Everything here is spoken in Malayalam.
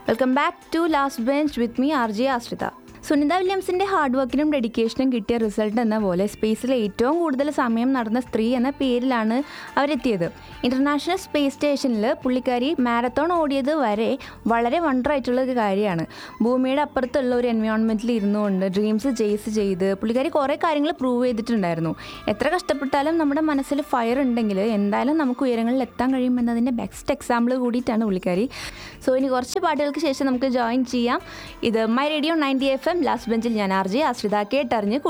welcome back to last bench with me R J Ashritha Sunitha വില്യംസിന്റെ hard വർക്കിനും ഡെഡിക്കേഷനും കിട്ടിയ റിസൾട്ട് എന്ന പോലെ സ്പേസിൽ ഏറ്റവും കൂടുതൽ സമയം നടന്ന സ്ത്രീ എന്ന പേരിലാണ് അവരെത്തിയത് ഇന്റർനാഷണൽ സ്പേസ് സ്റ്റേഷനിൽ പുള്ളിക്കാരി മാരത്തോൺ ഓടിയത് വരെ വളരെ വണ്ടറായിട്ടുള്ള ഒരു കാര്യമാണ് ഭൂമിയുടെ അപ്പുറത്തുള്ള ഒരു എൻവയോൺമെൻറ്റിൽ ഇരുന്നുകൊണ്ട് ഡ്രീംസ് ചേസ് ചെയ്ത് പുള്ളിക്കാരി കുറേ കാര്യങ്ങൾ പ്രൂവ് ചെയ്തിട്ടുണ്ടായിരുന്നു എത്ര കഷ്ടപ്പെട്ടാലും നമ്മുടെ മനസ്സിൽ ഫയർ ഉണ്ടെങ്കിൽ എന്തായാലും നമുക്ക് ഉയരങ്ങളിൽ എത്താൻ കഴിയുമെന്നതിൻ്റെ ബെസ്റ്റ് എക്സാമ്പിൾ കൂടിയിട്ടാണ് പുള്ളിക്കാരി സോ ഇനി കുറച്ച് പാട്ടുകൾക്ക് ശേഷം നമുക്ക് ജോയിൻ ചെയ്യാം ഇത് my radio ninety F M last ബെഞ്ചിൽ ഞാൻ ആർ ജെ ആശ്രിത കേട്ടറിഞ്ഞ്